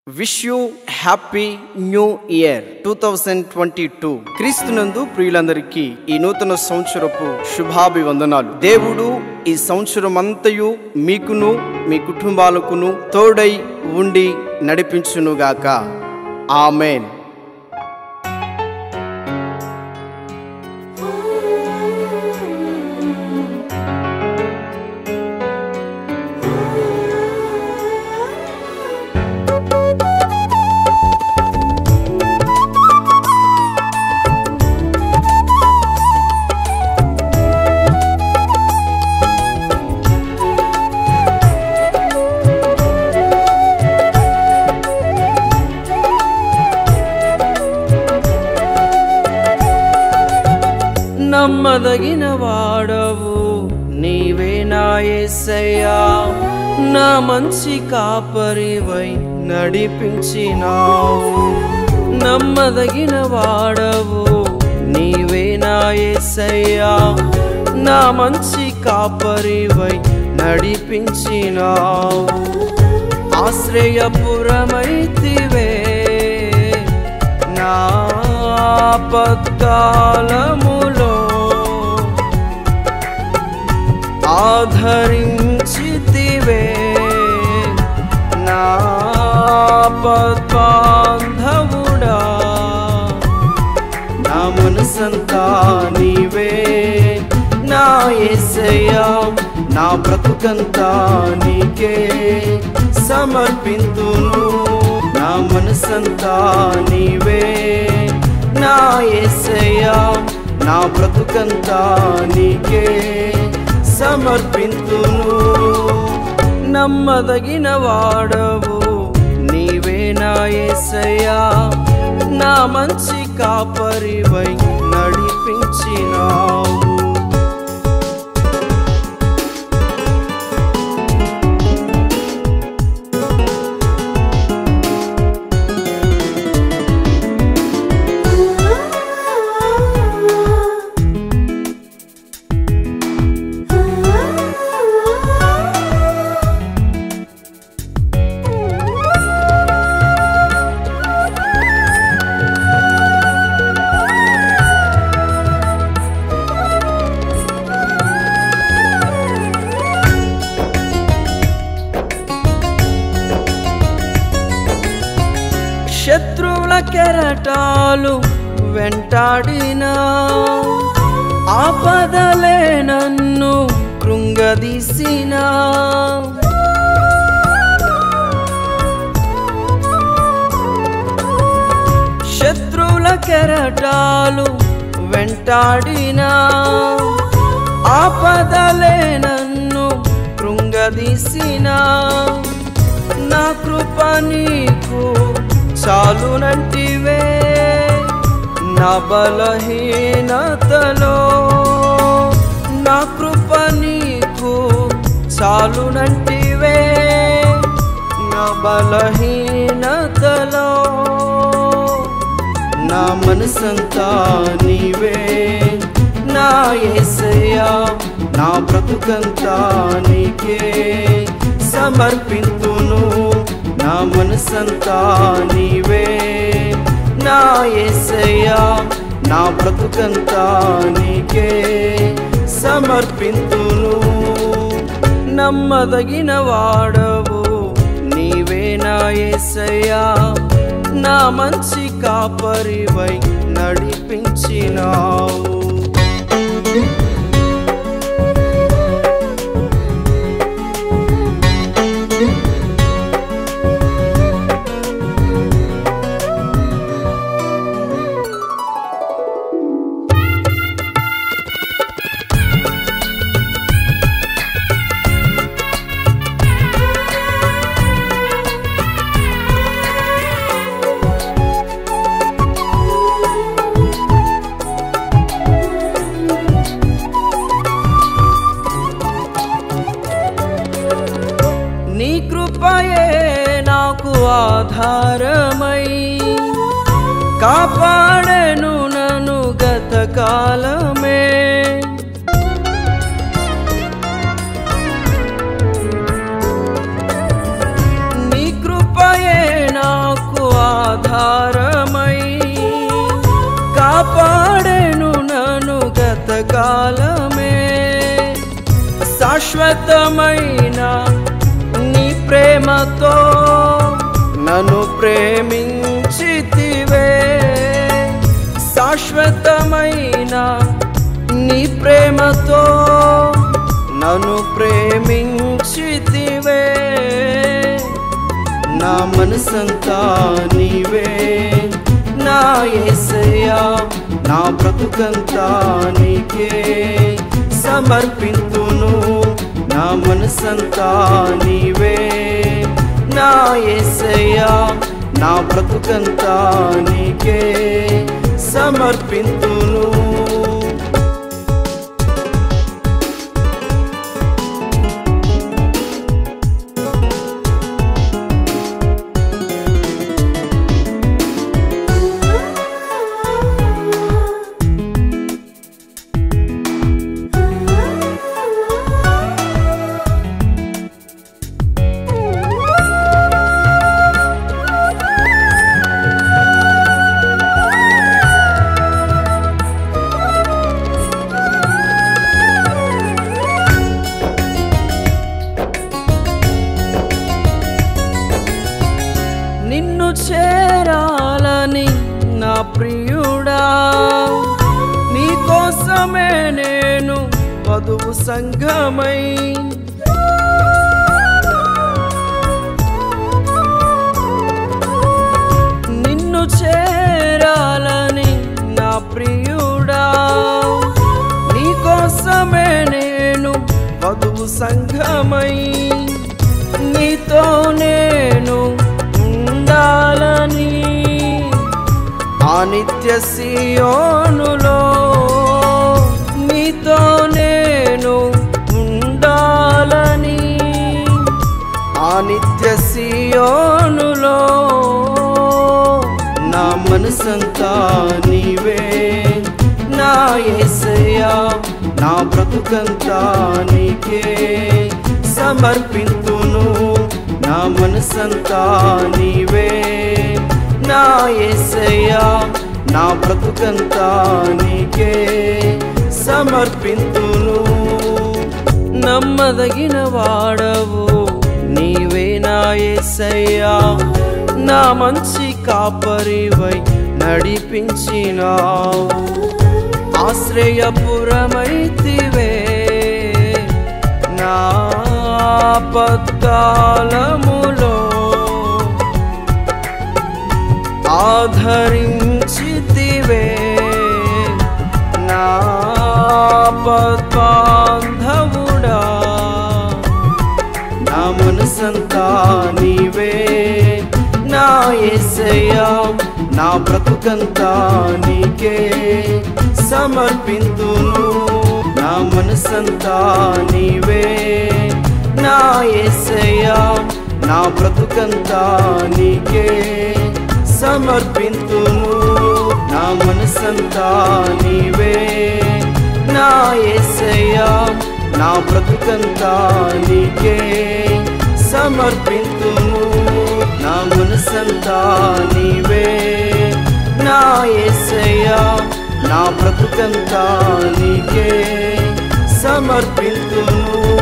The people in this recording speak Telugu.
wish you happy new year two thousand twenty two క్రీస్తునందు ప్రియులందరికీ ఈ నూతన సంవత్సరపు శుభాభివందనాలు దేవుడు ఈ సంవత్సరం అంతయు మీకును మీ కుటుంబాలకును తోడై ఉండి నడిపించునుగాక ఆమెన్ నమ్మదగిన వాడవు నీవే నా యేసయ్యా నా మంచి కాపరివై నడిపించినావు నమ్మదగిన వాడవు నీవే నా యేసయ్యా నా మంచి కాపరివై నడిపించినావు ఆశ్రయపురమైతివే నా పత్కాలములో ఆధరించితివే నా పద్బాంధవుడా నా మనసంతా నీవే నా యేసయ్యా నా బ్రతుకంతా నీకే సమర్పింతును నా మనసంతా నీవే నా యేసయ్యా నా బ్రతుకంతా నీకే సమర్పింతును నమ్మదగిన వాడవు నీవే నా యేసయ్యా నా మంచి కాపరివై నడిపించినావు శత్రువుల కెరటాలు వెంటాడినా ఆపదలే నన్ను కృంగదీసినా శత్రువుల కెరటాలు వెంటాడినా ఆపదలే నన్ను కృంగదీసినా నా కృప నీకు చాలునంటివే నా బలహీనతలో నా కృప నీకు చాలునంటివే నా బలహీనతలో నా మనసంతా నీవే నా యేసయ్యా నా బ్రతుకంతా నీకే సమర్పింతును నా మనసంతా నీవే నా యేసయ్యా నా బ్రతుకంతా నీకే సమర్పింతును నమ్మదగిన వాడవు నీవే నా యేసయ్యా నా మంచి కాపరివై నడిపించినావు నీ కృపయే నాకు ఆధారమై కాపాడను నన్ను గత కాలమే నీ కృపయే నా శాశ్వతమైన నీ ప్రేమతో నన్ను ప్రేమించితివే శాశ్వతమైన నీ ప్రేమతో నన్ను ప్రేమించితివే నా మనసంతా నీవే నా యేసయ్యా నా బ్రతుకంతా నీకే సమర్పింతును నా మనసంతా నీవే నా యేసయ్యా నా బ్రతుకంతా నీకే సమర్పింతును నిన్ను చేరాలని నా ప్రియుడా నీకోసమే నేను వధువు సంఘమై నిన్ను చేరాలని నా ప్రియుడా నీకోసమే నేను వధువు సంఘమై నీతో నేను ఉండాలని ఆ నిత్య సియోనులో నీతో నేను ఉండాలని ఆ నిత్య సియోనులో నా మనసంతా నీవే నా యేసయ్యా నా బ్రతుకంతా నీకే సమర్పింతును నా మనసంతా నీవే నా యేసయ్యా నా బ్రతుకంతా నీకే సమర్పింతును నమ్మదగిన వాడవు నీవే నా యేసయ్యా నా మంచి కాపరివై నడిపించినావు ఆశ్రయపురమైతివే నా పత్కాలములో ఆధరించితివే నా పద్బాంధవుడా నా మనసంతా నీవే నా యేసయ్యా నా బ్రతుకంతా నీకే సమర్పింతును నా మనసంతా నీవే నా యేసయ్యా నా బ్రతుకంతా నీకే సమర్పింతును నా మనసంతా నీవే నా యేసయ్యా నా బ్రతుకంతా నీకే సమర్పింతును నా మనసంతా నీవే నా యేసయ్యా నా బ్రతుకంతా నీకే సమర్పింతును